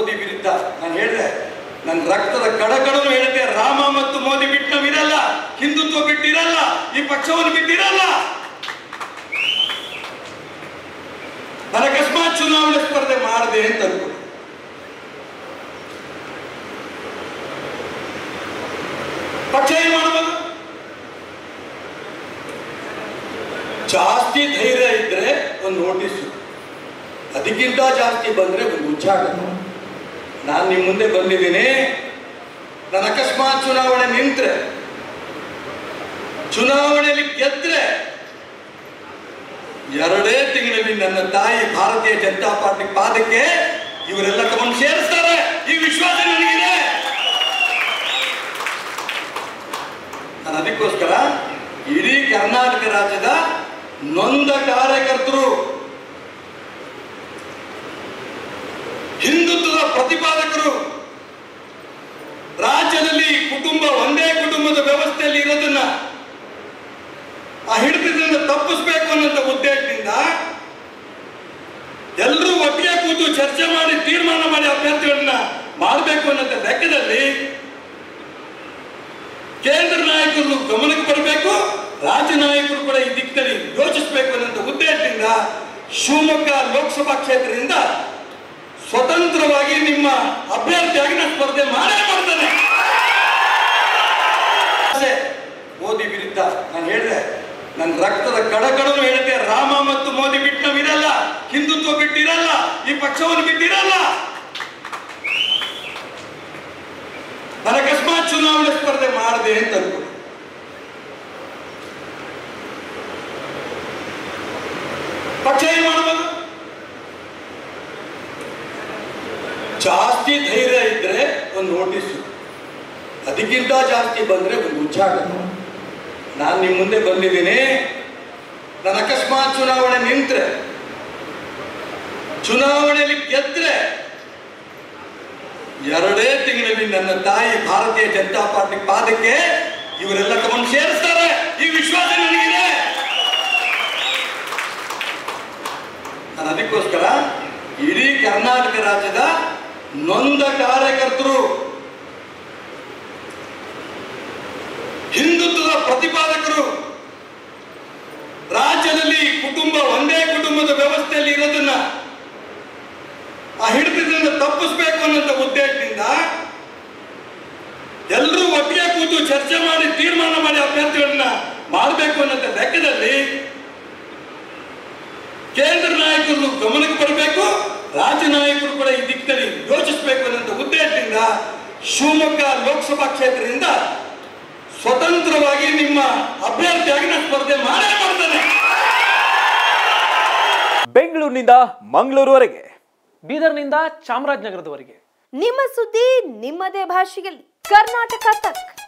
ಮೋದಿ ವಿರುದ್ಧ ನಾನು ಹೇಳಿದೆ ನನ್ನ ರಕ್ತದ ಕಡಕಡನು ಹೇಳಿದೆ ರಾಮ ಮತ್ತು ಮೋದಿ ಬಿಟ್ಟು ನಾವಿರಲ್ಲ ಹಿಂದುತ್ವ ಬಿಟ್ಟಿರಲ್ಲ ಈ ಪಕ್ಷವನ್ನು ಬಿಟ್ಟಿರಲ್ಲ ನಾನು ಅಕಸ್ಮಾತ್ ಚುನಾವಣೆ ಸ್ಪರ್ಧೆ ಮಾಡಿದೆ ಅಂತ ಅನ್ಕೊಳ್ಳಿ ಪಕ್ಷ ಏನ್ ಮಾಡ್ಬೋದು ಜಾಸ್ತಿ ಧೈರ್ಯ ಇದ್ರೆ ಒಂದು ನೋಟಿಸ್ ಅದಕ್ಕಿಂತ ಜಾಸ್ತಿ ಬಂದ್ರೆ ಒಂದು ಉಚ್ಚಾಟನೆ ನಾನು ನಿಮ್ಮ ಮುಂದೆ ಬಂದಿದ್ದೀನಿ ನಾನು ಅಕಸ್ಮಾತ್ ಚುನಾವಣೆ ನಿಂತ್ರೆ ಚುನಾವಣೆಯಲ್ಲಿ ಗೆದ್ರೆ ಎರಡೇ ತಿಂಗಳಲ್ಲಿ ನನ್ನ ತಾಯಿ ಭಾರತೀಯ ಜನತಾ ಪಾರ್ಟಿ ಪಾದಕ್ಕೆ ಇವರೆಲ್ಲ ತಗೊಂಡು ಸೇರಿಸ್ತಾರೆ ಈ ವಿಶ್ವಾಸ ನನಗಿದೆ ನಾನು ಅದಕ್ಕೋಸ್ಕರ ಇಡೀ ಕರ್ನಾಟಕ ರಾಜ್ಯದ ನೊಂದ ಕಾರ್ಯಕರ್ತರು ಹಿಂದುತ್ವದ ಪ್ರತಿಪಾದಕರು ರಾಜ್ಯದಲ್ಲಿ ಕುಟುಂಬ ಒಂದೇ ಕುಟುಂಬದ ವ್ಯವಸ್ಥೆಯಲ್ಲಿ ಇರೋದನ್ನ ಆ ಹಿಡಿತದಿಂದ ತಪ್ಪಿಸ್ಬೇಕು ಅನ್ನೋ ಉದ್ದೇಶದಿಂದ ಎಲ್ಲರೂ ಒಟ್ಟಿಗೆ ಕೂತು ಚರ್ಚೆ ಮಾಡಿ ತೀರ್ಮಾನ ಮಾಡಿ ಅಭ್ಯರ್ಥಿಗಳನ್ನ ಮಾಡಬೇಕು ಅನ್ನೋ ಲೆಕ್ಕದಲ್ಲಿ ಕೇಂದ್ರ ನಾಯಕರು ಗಮನಕ್ಕೆ ಬರಬೇಕು ರಾಜ್ಯ ನಾಯಕರು ಕೂಡ ಈ ದಿಕ್ಕಿನಲ್ಲಿ ಯೋಚಿಸಬೇಕು ಅನ್ನೋ ಉದ್ದೇಶದಿಂದ ಶಿವಮೊಗ್ಗ ಲೋಕಸಭಾ ಕ್ಷೇತ್ರದಿಂದ ಸ್ವತಂತ್ರವಾಗಿ ನಿಮ್ಮ ಅಭ್ಯರ್ಥಿಯಾಗಿ ನಾನು ಸ್ಪರ್ಧೆ ಮಾಡೇ ಮಾಡ್ತೇನೆ ಆಸೆ ಮೋದಿ ವಿರುದ್ಧ ನಾನು ಹೇಳಿದೆ ನನ್ನ ರಕ್ತದ ಕಡಕಡನು ಹೇಳಿದೆ ರಾಮ ಮತ್ತು ಮೋದಿ ಬಿಟ್ಟು ನಾವಿರಲ್ಲ ಹಿಂದುತ್ವ ಬಿಟ್ಟಿರಲ್ಲ ಈ ಪಕ್ಷವನ್ನು ಬಿಟ್ಟಿರಲ್ಲ ನಾನು ಅಕಸ್ಮಾತ್ ಚುನಾವಣೆ ಸ್ಪರ್ಧೆ ಮಾಡಿದೆ ಅಂತ ಅನ್ಕೊಳ್ಳಿ ಪಕ್ಷ ಏನ್ ಮಾಡ್ಬೋದು ಜಾಸ್ತಿ ಧೈರ್ಯ ಇದ್ರೆ ಒಂದು ನೋಟಿಸ್ ಅದಕ್ಕಿಂತ ಜಾಸ್ತಿ ಬಂದ್ರೆ ಒಂದು ಉಚ್ಚಾಟನೆ ನಾನು ನಿಮ್ಮ ಮುಂದೆ ಬಂದಿದ್ದೀನಿ ನಾನು ಅಕಸ್ಮಾತ್ ಚುನಾವಣೆ ನಿಂತ್ರೆ ಚುನಾವಣೆಯಲ್ಲಿ ಗೆದ್ರೆ ಎರಡೇ ತಿಂಗಳಲ್ಲಿ ನನ್ನ ತಾಯಿ ಭಾರತೀಯ ಜನತಾ ಪಾರ್ಟಿ ಪಾದಕ್ಕೆ ಇವರೆಲ್ಲ ತಗೊಂಡು ಸೇರಿಸ್ತಾರೆ ಈ ವಿಶ್ವಾಸ ನನಗಿದೆ ನಾನು ಅದಕ್ಕೋಸ್ಕರ ಇಡೀ ಕರ್ನಾಟಕ ರಾಜ್ಯದ ನೊಂದ ಕಾರ್ಯಕರ್ತರು ಹಿಂದುತ್ವದ ಪ್ರತಿಪಾದಕರು ರಾಜ್ಯದಲ್ಲಿ ಕುಟುಂಬ ಒಂದೇ ಕುಟುಂಬದ ವ್ಯವಸ್ಥೆಯಲ್ಲಿ ಇರೋದನ್ನ ಆ ಹಿಡಿತದಿಂದ ತಪ್ಪಿಸ್ಬೇಕು ಅನ್ನೋ ಉದ್ದೇಶದಿಂದ ಎಲ್ಲರೂ ಒಟ್ಟಿಗೆ ಕೂತು ಚರ್ಚೆ ಮಾಡಿ ತೀರ್ಮಾನ ಮಾಡಿ ಅಭ್ಯರ್ಥಿಗಳನ್ನ ಮಾಡಬೇಕು ಅನ್ನೋ ಲೆಕ್ಕದಲ್ಲಿ ಕೇಂದ್ರ ನಾಯಕರು ಗಮನಕ್ಕೆ ಬರಬೇಕು ರಾಜ್ಯ ನಾಯಕರು ಕೂಡ ಈ ದಿಕ್ಕಿನಲ್ಲಿ ಯೋಚಿಸಬೇಕು ಅನ್ನೋ ಉದ್ದೇಶದಿಂದ ಶಿವಮೊಗ್ಗ ಲೋಕಸಭಾ ಕ್ಷೇತ್ರದಿಂದ ಸ್ವತಂತ್ರವಾಗಿ ನಿಮ್ಮ ಅಭ್ಯರ್ಥಿಯಾಗಿ ನಾನು ಸ್ಪರ್ಧೆ ಮಾಡೇ ಮಾಡ್ತೇನೆ ಬೆಂಗಳೂರಿನಿಂದ ಮಂಗಳೂರುವರೆಗೆ ಬೀದರ್ನಿಂದ ಚಾಮರಾಜನಗರದವರೆಗೆ ನಿಮ್ಮ ಸುದ್ದಿ ನಿಮ್ಮದೇ ಭಾಷೆಯಲ್ಲಿ ಕರ್ನಾಟಕ ತಕ್